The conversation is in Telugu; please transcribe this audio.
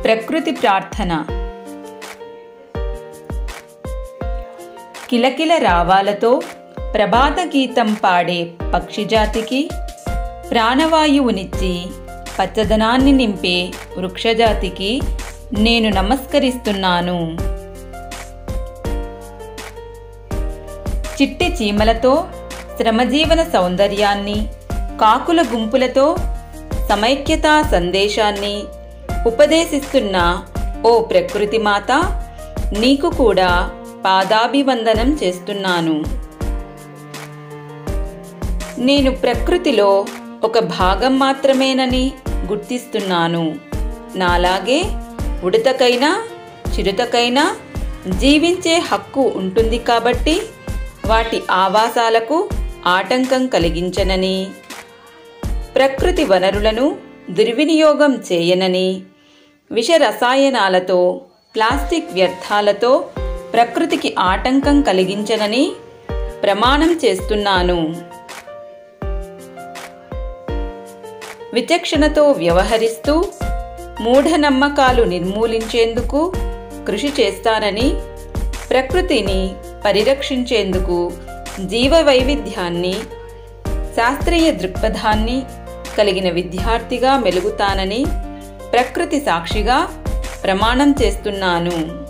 ప్రకృతి ప్రార్థన కిలకిల రావాలతో ప్రభాత గీతం పాడే పక్షిజాతికి ప్రాణవాయువునిచ్చి పచ్చదనాన్ని నింపే వృక్షజాతికి నేను నమస్కరిస్తున్నాను చిట్టి చీమలతో శ్రమజీవన సౌందర్యాన్ని కాకుల గుంపులతో సమైక్యతా సందేశాన్ని ఉపదేశిస్తున్న ఓ ప్రకృతి మాత నీకు కూడా పాదాభివందనం చేస్తున్నాను నేను ప్రకృతిలో ఒక భాగం మాత్రమేనని గుర్తిస్తున్నాను నాలాగే ఉడతకైనా చిరుతకైనా జీవించే హక్కు ఉంటుంది కాబట్టి వాటి ఆవాసాలకు ఆటంకం కలిగించనని ప్రకృతి వనరులను దుర్వినియోగం చేయనని విష రసాయనాలతో ప్లాస్టిక్ వ్యర్థాలతో ప్రకృతికి ఆటంకం కలిగించనని ప్రమాణం చేస్తున్నాను విచక్షణతో వ్యవహరిస్తూ మూఢనమ్మకాలు నిర్మూలించేందుకు కృషి చేస్తానని ప్రకృతిని పరిరక్షించేందుకు జీవ వైవిధ్యాన్ని శాస్త్రీయ దృక్పథాన్ని కలిగిన విద్యార్థిగా మెలుగుతానని ప్రకృతి సాక్షిగా ప్రమాణం చేస్తున్నాను